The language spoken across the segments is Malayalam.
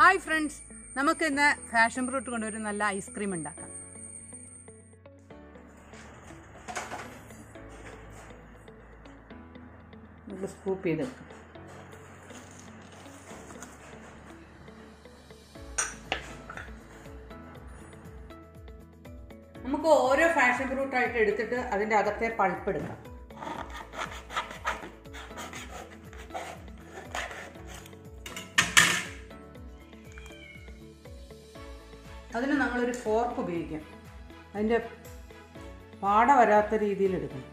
ഹായ് ഫ്രണ്ട്സ് നമുക്ക് ഇന്ന് ഫാഷൻ ഫ്രൂട്ട് കൊണ്ടൊരു നല്ല ഐസ്ക്രീം ഉണ്ടാക്കാം നമുക്ക് സ്കൂപ്പ് ചെയ്തെടുക്കാം നമുക്ക് ഓരോ ഫാഷൻ ഫ്രൂട്ട് ആയിട്ട് എടുത്തിട്ട് അതിൻ്റെ അകത്തെ പൾപ്പ് എടുക്കാം അതിന് നമ്മളൊരു ഫോർക്ക് ഉപയോഗിക്കാം അതിൻ്റെ പാട വരാത്ത രീതിയിൽ എടുക്കണം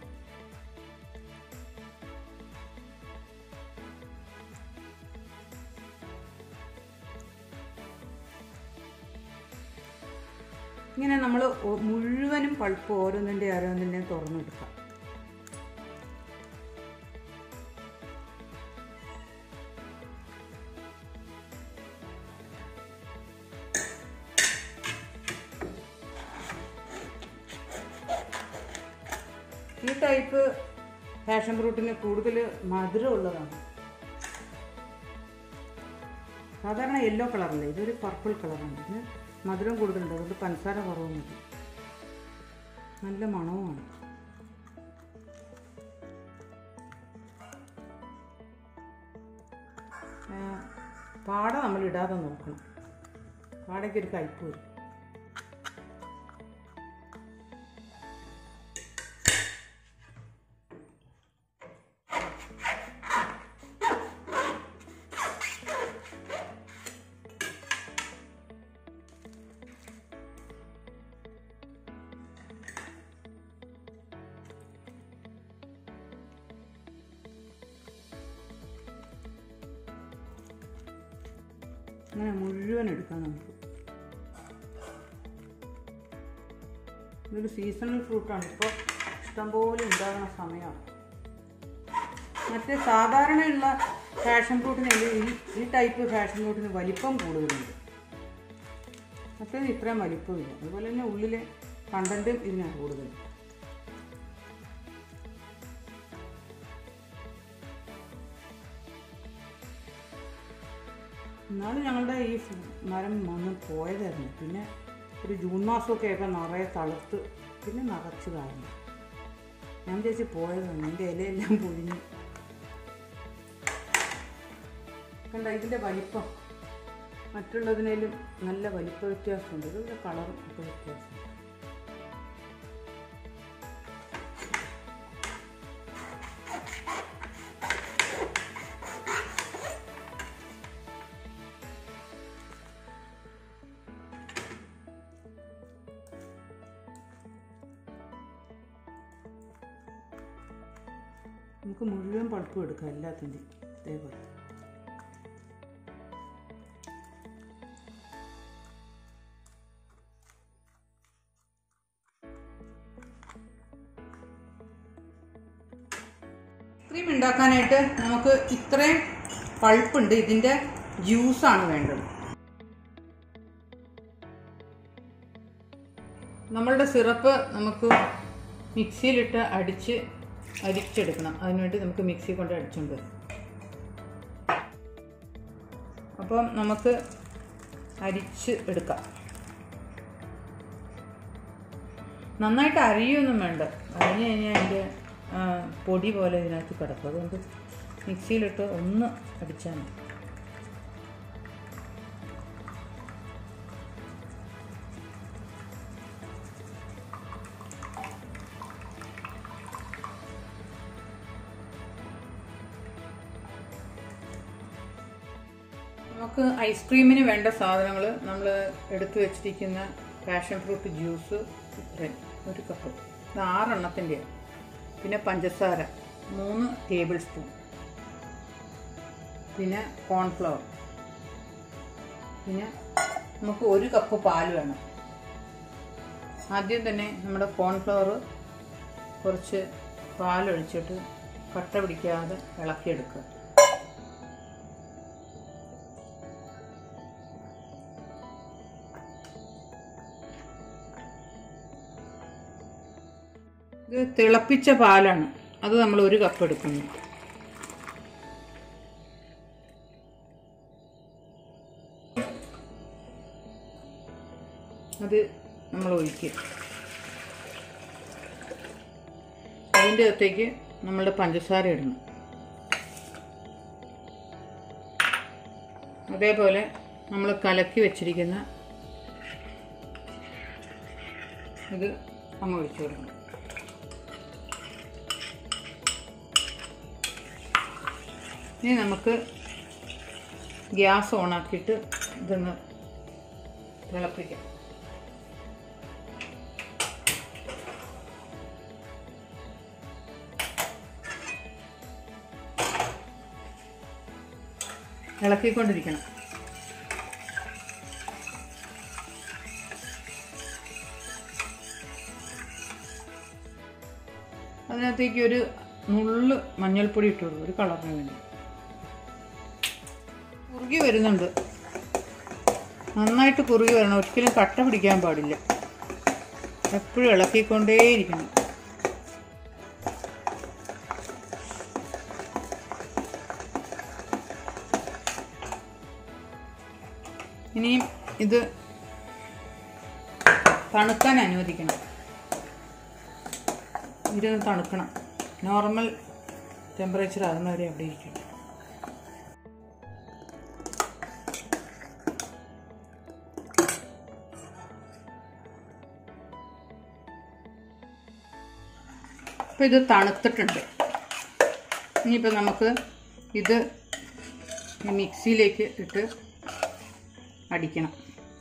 ഇങ്ങനെ നമ്മൾ മുഴുവനും പൾപ്പ് ഓരോന്നിൻ്റെ ഓരോന്നിൻ്റെയും തുറന്നെടുക്കാം ഈ ടൈപ്പ് ഫാഷൻ ഫ്രൂട്ടിന് കൂടുതൽ മധുരമുള്ളതാണ് സാധാരണ യെല്ലോ കളറല്ല ഇതൊരു പർപ്പിൾ കളറാണ് ഇതിന് മധുരം കൂടുതലുണ്ട് അതുകൊണ്ട് പഞ്ചസാര കുറവ് മതി നല്ല മണവുമാണ് ആ, പാട നമ്മൾ ഇടാതെ നോക്കണം പാടയ്ക്ക് ഒരു കയ്പ് വരും അങ്ങനെ മുഴുവൻ എടുക്കാം നമുക്ക് ഇതൊരു സീസണൽ ഫ്രൂട്ടാണ് ഇപ്പോൾ ഇഷ്ടംപോലെ ഉണ്ടാകുന്ന സമയമാണ് മറ്റേ സാധാരണയുള്ള ഫാഷൻ ഫ്രൂട്ടിന് ഈ ഈ ടൈപ്പ് ഫാഷൻ ഫ്രൂട്ടിന് വലിപ്പം കൂടുതലുണ്ട് മറ്റേത് ഇത്രയും വലിപ്പമില്ല അതുപോലെ തന്നെ ഉള്ളിലെ കണ്ടൻറ്റും ഇതിനാണ് കൂടുതൽ എന്നാലും ഞങ്ങളുടെ ഈ ഫ് മരം വന്ന് പോയതായിരുന്നു പിന്നെ ഒരു ജൂൺ മാസമൊക്കെ ആയപ്പോൾ നിറയെ തളുത്ത് പിന്നെ നിറച്ച് കായുന്നു ഞാൻ വിചാരിച്ച് പോയതാണ് എൻ്റെ ഇലയെല്ലാം പൊഴിഞ്ഞു കണ്ട ഇതിൻ്റെ വലിപ്പം മറ്റുള്ളതിനേലും നല്ല വലിപ്പ വ്യത്യാസമുണ്ട് ഇതിൻ്റെ കളറും ഒക്കെ വ്യത്യാസമുണ്ട് നമുക്ക് മുഴുവൻ പൾപ്പും എടുക്കാം എല്ലാത്തിൻ്റെയും ഇതേപോലെ ക്രീം ഉണ്ടാക്കാനായിട്ട് നമുക്ക് ഇത്രയും പൾപ്പുണ്ട് ഇതിൻ്റെ ജ്യൂസാണ് വേണ്ടത് നമ്മളുടെ സിറപ്പ് നമുക്ക് മിക്സിയിലിട്ട് അടിച്ച് അരിച്ചെടുക്കണം അതിനുവേണ്ടി നമുക്ക് മിക്സി കൊണ്ട് അടിച്ചുകൊണ്ട് വരും അപ്പം നമുക്ക് അരിച്ച് എടുക്കാം നന്നായിട്ട് അരിയൊന്നും വേണ്ട അരിഞ്ഞ് കഴിഞ്ഞാൽ അതിൻ്റെ ആ, പൊടി പോലെ ഇതിനകത്ത് കിടക്കും അതുകൊണ്ട് മിക്സിയിലിട്ട് ഒന്ന് അടിച്ചാൽ മതി നമുക്ക് ഐസ്ക്രീമിന് വേണ്ട സാധനങ്ങൾ നമ്മൾ എടുത്തു വെച്ചിരിക്കുന്ന പാഷൻ ഫ്രൂട്ട് ജ്യൂസ് ഇത്രയും ഒരു കപ്പ് ഇത് ആറെണ്ണത്തിൻ്റെ പിന്നെ പഞ്ചസാര മൂന്ന് ടേബിൾ സ്പൂൺ പിന്നെ കോൺഫ്ലവർ പിന്നെ നമുക്ക് ഒരു കപ്പ് പാൽ വേണം ആദ്യം തന്നെ നമ്മുടെ കോൺഫ്ലവർ കുറച്ച് പാലൊഴിച്ചിട്ട് കട്ട പിടിക്കാതെ ഇളക്കിയെടുക്കുക ഇത് തിളപ്പിച്ച പാലാണ് അത് നമ്മൾ ഒരു കപ്പ് എടുക്കുന്നു അത് നമ്മൾ ഒഴിക്കുക അതിൻ്റെ അകത്തേക്ക് നമ്മളുടെ പഞ്ചസാര ഇടണം അതേപോലെ നമ്മൾ കലക്കി വെച്ചിരിക്കുന്ന ഇത് അങ്ങ് ഒഴിച്ചു കൊടുക്കണം ഇനി നമുക്ക് ഗ്യാസ് ഓണാക്കിയിട്ട് ഇതൊന്ന് തിളപ്പിക്കാം ഇളക്കിക്കൊണ്ടിരിക്കണം അതിനകത്തേക്ക് ഒരു നുള്ള് മഞ്ഞൾപ്പൊടി ഇട്ടു കൊടുക്കും ഒരു കളറിന് വേണ്ടി കുറുകി വരുന്നുണ്ട് നന്നായിട്ട് കുറുകി വരണം ഒരിക്കലും കട്ട പിടിക്കാൻ പാടില്ല എപ്പോഴും ഇളക്കിക്കൊണ്ടേയിരിക്കണം ഇനിയും ഇത് തണുക്കാൻ അനുവദിക്കണം ഇരുന്ന് തണുക്കണം നോർമൽ ടെമ്പറേച്ചർ ആകുന്നവരെ അവിടെ ഇരിക്കണം അപ്പോൾ ഇത് തണുത്തിട്ടുണ്ട് ഇനിയിപ്പോൾ നമുക്ക് ഇത് ഈ മിക്സിയിലേക്ക് ഇട്ട് അടിക്കണം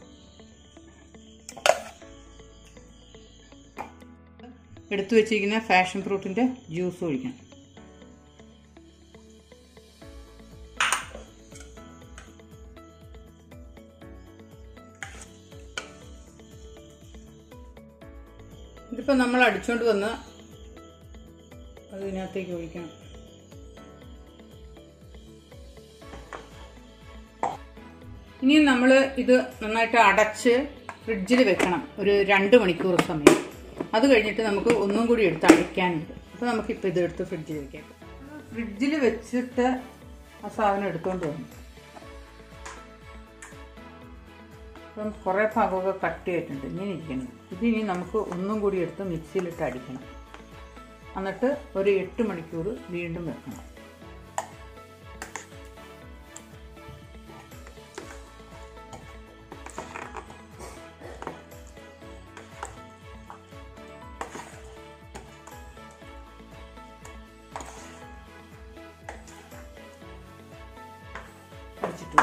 എടുത്തു വെച്ചിരിക്കുന്ന ഫാഷൻ ഫ്രൂട്ടിൻ്റെ ജ്യൂസ് ഒഴിക്കണം ഇതിപ്പോൾ നമ്മൾ അടിച്ചുകൊണ്ട് വന്ന് അത് ഇതിനകത്തേക്ക് ഒഴിക്കണം ഇനിയും നമ്മൾ ഇത് നന്നായിട്ട് അടച്ച് ഫ്രിഡ്ജിൽ വെക്കണം ഒരു രണ്ട് മണിക്കൂർ സമയം അത് കഴിഞ്ഞിട്ട് നമുക്ക് ഒന്നും കൂടി എടുത്ത് അടിക്കാനുണ്ട് അപ്പോൾ നമുക്കിപ്പോൾ ഇത് എടുത്ത് ഫ്രിഡ്ജിൽ വെക്കാം ഫ്രിഡ്ജിൽ വെച്ചിട്ട് ആ സാധനം എടുത്തുകൊണ്ട് വന്നു അപ്പം കുറേ ഭാഗമൊക്കെ കട്ട് ചെയ്തിട്ടുണ്ട് ഇങ്ങനെ ഇരിക്കണം ഇതിനി നമുക്ക് ഒന്നും കൂടി എടുത്ത് മിക്സിയിലിട്ട് അടിക്കണം എന്നിട്ട് ഒരു എട്ട് മണിക്കൂർ വീണ്ടും വെക്കണം അടിച്ചിട്ട്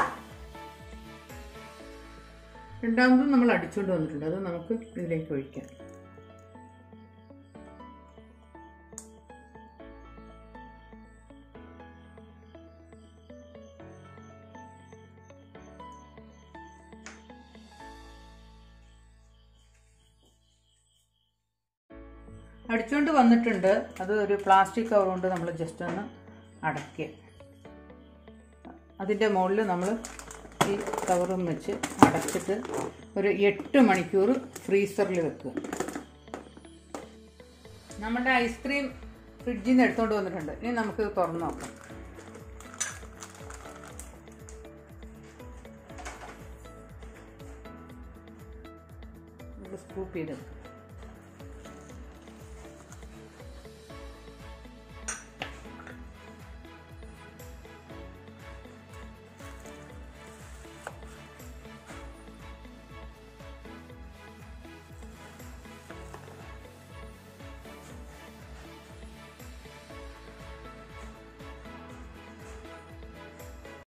രണ്ടാമതും നമ്മൾ അടിച്ചുകൊണ്ട് വന്നിട്ടുണ്ട് അത് നമുക്ക് ഇതിലേക്ക് ഒഴിക്കാം അടിച്ചുകൊണ്ട് വന്നിട്ടുണ്ട് അത് ഒരു പ്ലാസ്റ്റിക് കവർ കൊണ്ട് നമ്മൾ ജസ്റ്റ് ഒന്ന് അടയ്ക്കുക അതിൻ്റെ മുകളിൽ നമ്മൾ ഈ കവറും വെച്ച് അടച്ചിട്ട് ഒരു എട്ട് മണിക്കൂർ ഫ്രീസറിൽ വെക്കുക നമ്മുടെ ഐസ്ക്രീം ഫ്രിഡ്ജിൽ നിന്ന് എടുത്തുകൊണ്ട് വന്നിട്ടുണ്ട് ഇനി നമുക്ക് തുറന്ന് നോക്കാം സ്കൂപ്പ് ചെയ്തെടുക്കാം